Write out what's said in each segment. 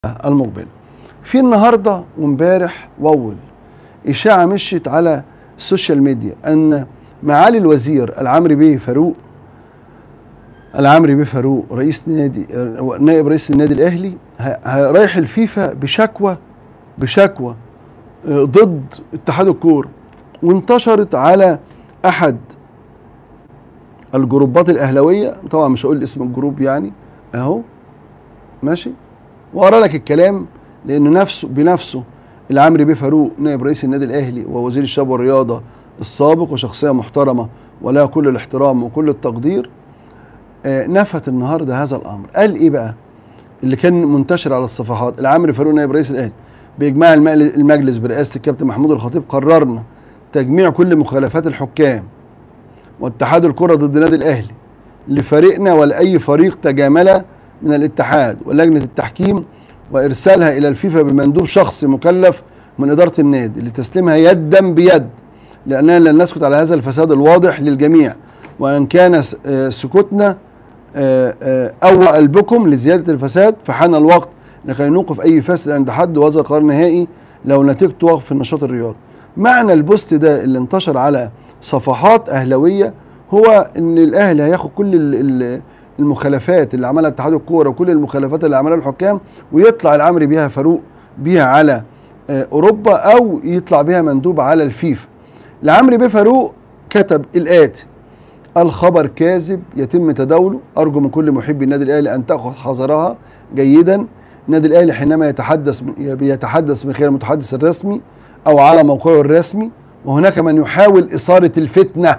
المقبل في النهارده وامبارح واول اشاعه مشيت على السوشيال ميديا ان معالي الوزير العمري بيه فاروق العمري بيه فاروق رئيس نادي نائب رئيس النادي الاهلي ه- ه- رايح الفيفا بشكوى بشكوى آه، ضد اتحاد الكوره وانتشرت على احد الجروبات الاهلاويه طبعا مش هقول اسم الجروب يعني اهو ماشي واقرا لك الكلام لانه نفسه بنفسه العمري بيه فاروق نائب رئيس النادي الاهلي ووزير الشباب والرياضه السابق وشخصيه محترمه ولها كل الاحترام وكل التقدير آه، نفت النهارده هذا الامر قال ايه بقى اللي كان منتشر على الصفحات العمري فاروق نائب رئيس الاهلي باجماع المجل- المجلس برئاسه الكابتن محمود الخطيب قررنا تجميع كل مخالفات الحكام واتحاد الكره ضد النادي الاهلي لفريقنا ولاي فريق تجامل من الاتحاد ولجنه التحكيم وارسالها الى الفيفا بمندوب شخصي مكلف من اداره النادي لتسليمها يدا بيد لاننا لن نسكت على هذا الفساد الواضح للجميع وان كان س- آه، سكوتنا آه، آه، أوى قلبكم لزيادة الفساد فحان الوقت لكي نوقف أي فاسد عند حد وهذا قرار نهائي لو نتيجته وقف النشاط الرياضي معنى البوست ده اللي انتشر على صفحات أهلوية هو إن الأهلي هياخد كل ال- ال- المخالفات اللي عملها اتحاد الكورة وكل المخالفات اللي عملها الحكام ويطلع العمري بيها فاروق بيها على آه، أوروبا أو يطلع بيها مندوب على الفيفا العمري بيه فاروق كتب الآتي الخبر كاذب يتم تداوله ارجو من كل محبي النادي الاهلي ان تاخذ حذرها جيدا النادي الاهلي حينما يتحدث يتحدث من خلال المتحدث الرسمي او على موقعه الرسمي وهناك من يحاول اثاره الفتنه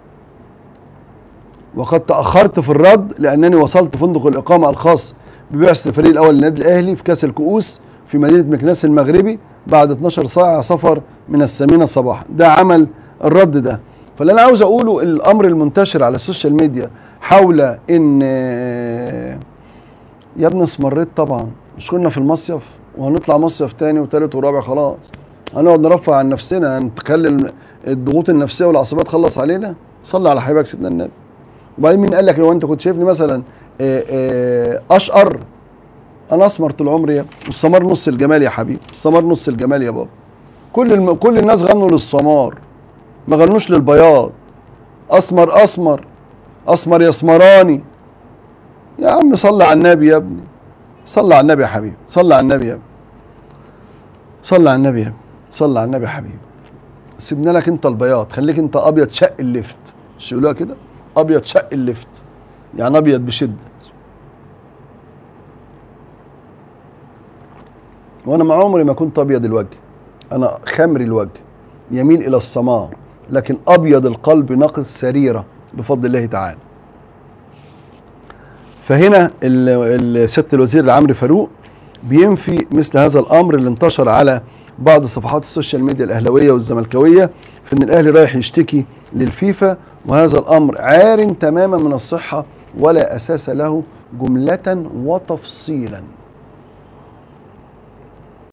وقد تاخرت في الرد لانني وصلت فندق الاقامه الخاص ببعثه الفريق الاول للنادي الاهلي في كاس الكؤوس في مدينه مكناس المغربي بعد 12 ساعه سفر من الثامنه صباحا ده عمل الرد ده فاللي انا عاوز اقوله الامر المنتشر على السوشيال ميديا حول ان آه، يا ابني اسمريت طبعا مش كنا في المصيف وهنطلع مصيف تاني وتالت ورابع خلاص هنقعد نرفع عن نفسنا نخلي ال- الضغوط النفسيه والعصبيه تخلص علينا صلي على حبيبك سيدنا النبي وبعدين مين قال لك لو انت كنت شايفني مثلا آه، آه، اشقر انا اسمر طول عمري يا ابني. والسمار نص الجمال يا حبيبي السمار نص الجمال يا بابا كل الم... كل الناس غنوا للسمار ما غنوش للبياض اسمر اسمر اسمر يا اسمراني يا عم صلي على النبي يا ابني صلي على النبي يا حبيبي صلي على النبي يا ابني صلي على النبي يا ابني صلي على النبي يا حبيبي سيبنا لك انت البياض خليك انت ابيض شق اللفت مش يقولوها كده ابيض شق اللفت يعني ابيض بشده وانا مع عمري ما كنت ابيض الوجه انا خمري الوجه يميل الى السمار لكن ابيض القلب نقي السريره بفضل الله تعالى فهنا ال- ال- سياده الوزير العمري فاروق بينفي مثل هذا الامر اللي انتشر على بعض صفحات السوشيال ميديا الاهلاويه والزملكاويه في ان الاهلي رايح يشتكي للفيفا وهذا الامر عار تماما من الصحه ولا اساس له جمله وتفصيلا